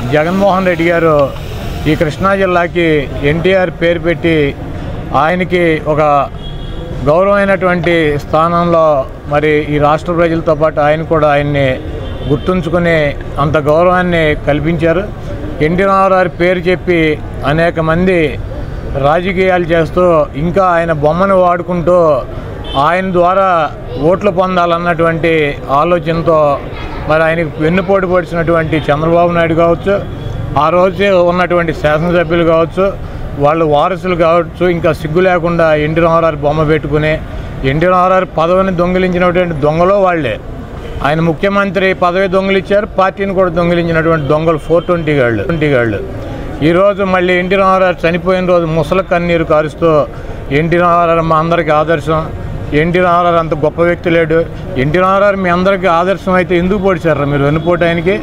జగన్మోహన్ రెడ్డి గారు ఈ కృష్ణా జిల్లాకి ఎన్టీఆర్ పేరు పెట్టి ఆయనకి ఒక గౌరవమైనటువంటి స్థానంలో మరి ఈ రాష్ట్ర ప్రజలతో పాటు ఆయన కూడా ఆయన్ని గుర్తుంచుకునే అంత గౌరవాన్ని కల్పించారు ఎన్టీ రామారావు పేరు చెప్పి అనేక మంది రాజకీయాలు చేస్తూ ఇంకా ఆయన బొమ్మను వాడుకుంటూ ఆయన ద్వారా ఓట్లు పొందాలన్నటువంటి ఆలోచనతో మరి ఆయనకు వెన్నుపోటు పొడిచినటువంటి చంద్రబాబు నాయుడు కావచ్చు ఆ రోజు ఉన్నటువంటి శాసనసభ్యులు కావచ్చు వాళ్ళు వారసులు కావచ్చు ఇంకా సిగ్గు లేకుండా ఎన్టీ రామారావు బొమ్మ పెట్టుకుని ఎన్టీ రామారావు పదవిని దొంగిలించినటువంటి దొంగలో వాళ్ళే ఆయన ముఖ్యమంత్రి పదవి దొంగిలిచ్చారు పార్టీని కూడా దొంగిలించినటువంటి దొంగలు ఫోర్ ట్వంటీ గాళ్ళు ట్వంటీ గాళ్ళు ఈరోజు మళ్ళీ ఎన్టీ రామారావు చనిపోయిన రోజు ముసల కన్నీరు కారుస్తూ ఎన్టీ రామారావు మా అందరికీ ఆదర్శం ఎన్టీ రామారావు అంత గొప్ప వ్యక్తి లేడు ఎన్టీ రామారావు మీ అందరికీ ఆదర్శం అయితే ఎందుకు పొడిచారు మీరు వెన్నుపోటు ఆయనకి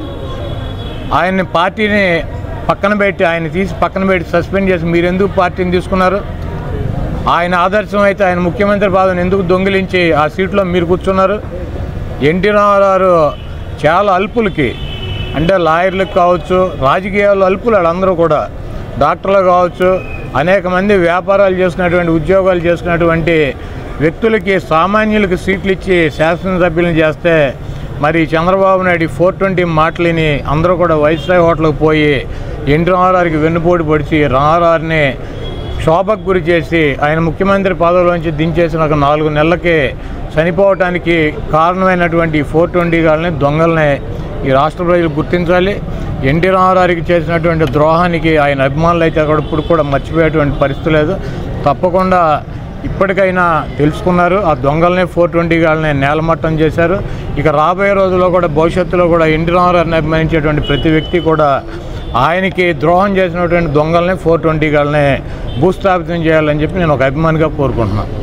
ఆయన్ని పార్టీని పక్కన పెట్టి ఆయన తీసి పక్కన పెట్టి సస్పెండ్ చేసి మీరు ఎందుకు పార్టీని తీసుకున్నారు ఆయన ఆదర్శం అయితే ఆయన ముఖ్యమంత్రి పదవిని ఎందుకు దొంగిలించి ఆ సీట్లో మీరు కూర్చున్నారు ఎన్టీ రామారావు చాలా అల్పులకి అంటే లాయర్లకు కావచ్చు రాజకీయాల్లో అల్పులు వాళ్ళందరూ కూడా డాక్టర్లు కావచ్చు అనేక మంది వ్యాపారాలు చేసుకున్నటువంటి ఉద్యోగాలు చేసుకున్నటువంటి వ్యక్తులకి సామాన్యులకి సీట్లు ఇచ్చి శాసనసభ్యులను చేస్తే మరి చంద్రబాబు నాయుడు ఫోర్ ట్వంటీ మాటలిని అందరూ కూడా వైస్రాయ్ హోటల్కి పోయి ఎన్టీ రామారావుకి వెన్నుపోటు పొడిచి రామారావుని శోభకు గురి చేసి ఆయన ముఖ్యమంత్రి పదవిలోంచి దించేసిన ఒక నాలుగు నెలలకే చనిపోవటానికి కారణమైనటువంటి ఈ ఫోర్ ట్వంటీ గాలని దొంగల్ని ఈ రాష్ట్ర ప్రజలు గుర్తించాలి ఎన్టీ రామారావుకి చేసినటువంటి ద్రోహానికి ఆయన అభిమానులు అయితే అక్కడ ఇప్పుడు కూడా మర్చిపోయేటువంటి పరిస్థితి లేదు తప్పకుండా ఇప్పటికైనా తెలుసుకున్నారు ఆ దొంగల్ని ఫోర్ ట్వంటీ గాలని నేలమట్టం చేశారు ఇక రాబోయే రోజుల్లో కూడా భవిష్యత్తులో కూడా ఎన్టీ రామారావుని అభిమానించేటువంటి ప్రతి వ్యక్తి కూడా ఆయనకి ద్రోహం చేసినటువంటి దొంగల్ని ఫోర్ ట్వంటీ గాలని భూస్థాపితం చేయాలని చెప్పి నేను ఒక అభిమానిగా కోరుకుంటున్నాను